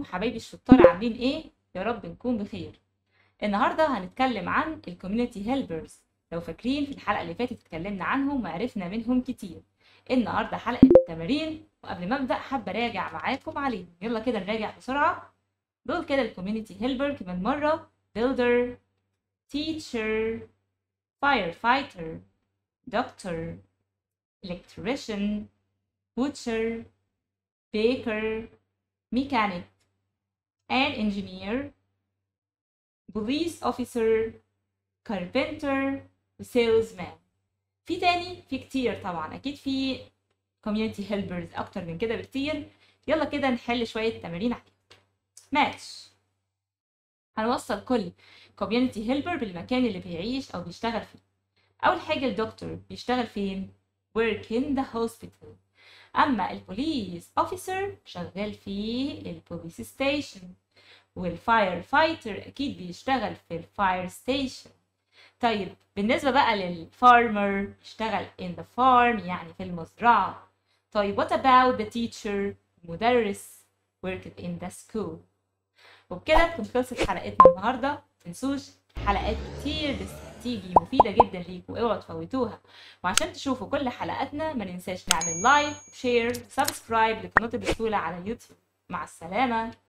حبايبي الشطار عاملين ايه يا رب نكون بخير النهارده هنتكلم عن الكوميونتي هيلبرز لو فاكرين في الحلقه اللي فاتت اتكلمنا عنهم وعرفنا منهم كتير النهارده حلقه التمارين وقبل ما ابدا حابه اراجع معاكم عليهم يلا كده نراجع بسرعه دول كده الكوميونتي هيلبر كمان مره builder teacher firefighter doctor electrician butcher baker mechanic an engineer police officer carpenter salesman في تاني في كتير طبعا اكيد في community helpers اكتر من كده بكتير يلا كده نحل شوية تمارين عليهم ماتش هنوصل كل community helper بالمكان اللي بيعيش او بيشتغل فيه اول حاجة الدكتور بيشتغل فين work in the hospital اما البوليس اوفيسر شغال في البوليس ستيشن والفاير فايتر اكيد بيشتغل في الفاير ستيشن طيب بالنسبه بقى للفارمر بيشتغل in the farm يعني في المزرعه طيب what about the teacher مدرس worked in the school وبكده تكون خلصت حلقتنا النهارده متنسوش حلقات كتير لسه هتيجي مفيدة جدا ليكم اوعوا تفوتوها وعشان تشوفوا كل حلقاتنا ما ننساش نعمل لايك وشير وسبسكرايب لقناة البسولة على يوتيوب مع السلامة